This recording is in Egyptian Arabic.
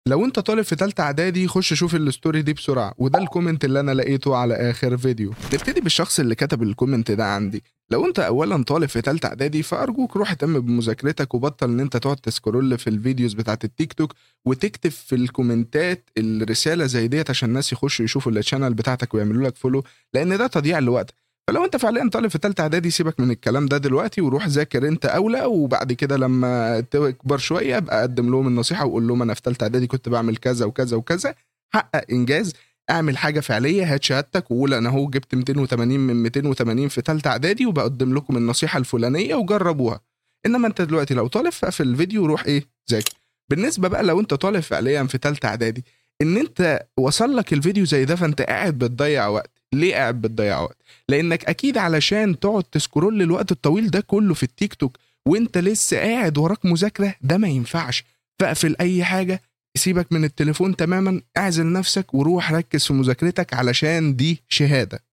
لو انت طالب في تالتة اعدادي خش شوف الستوري دي بسرعه وده الكومنت اللي انا لقيته على اخر فيديو نبتدي بالشخص اللي كتب الكومنت ده عندي لو انت اولا طالب في تالتة اعدادي فارجوك روح اهتم بمذاكرتك وبطل ان انت تقعد تسكرول في الفيديوز بتاعت التيك توك وتكتب في الكومنتات الرساله زي ديت عشان الناس يخشوا يشوفوا الشانل بتاعتك ويعملوا لك فولو لان ده تضييع لوقت فلو انت فعليا طالب في ثالثه اعدادي سيبك من الكلام ده دلوقتي وروح ذاكر انت اولى وبعد كده لما تكبر شويه ابقى اقدم لهم النصيحه وقول لهم انا في ثالثه اعدادي كنت بعمل كذا وكذا وكذا حقق انجاز اعمل حاجه فعليه هات شهادتك وقول انا اهو جبت 280 من 280 في ثالثه اعدادي وبقدم لكم النصيحه الفلانيه وجربوها انما انت دلوقتي لو طالب في الفيديو روح ايه ذاكر بالنسبه بقى لو انت طالب فعليا في ثالثه اعدادي ان انت وصل لك الفيديو زي ده فانت قاعد بتضيع وقت ليه قاعد بتضيع وقت لانك اكيد علشان تقعد تسكرول الوقت الطويل ده كله في التيك توك وانت لسه قاعد وراك مذاكره ده ما ينفعش فاقفل اي حاجه سيبك من التليفون تماما اعزل نفسك وروح ركز في مذاكرتك علشان دي شهاده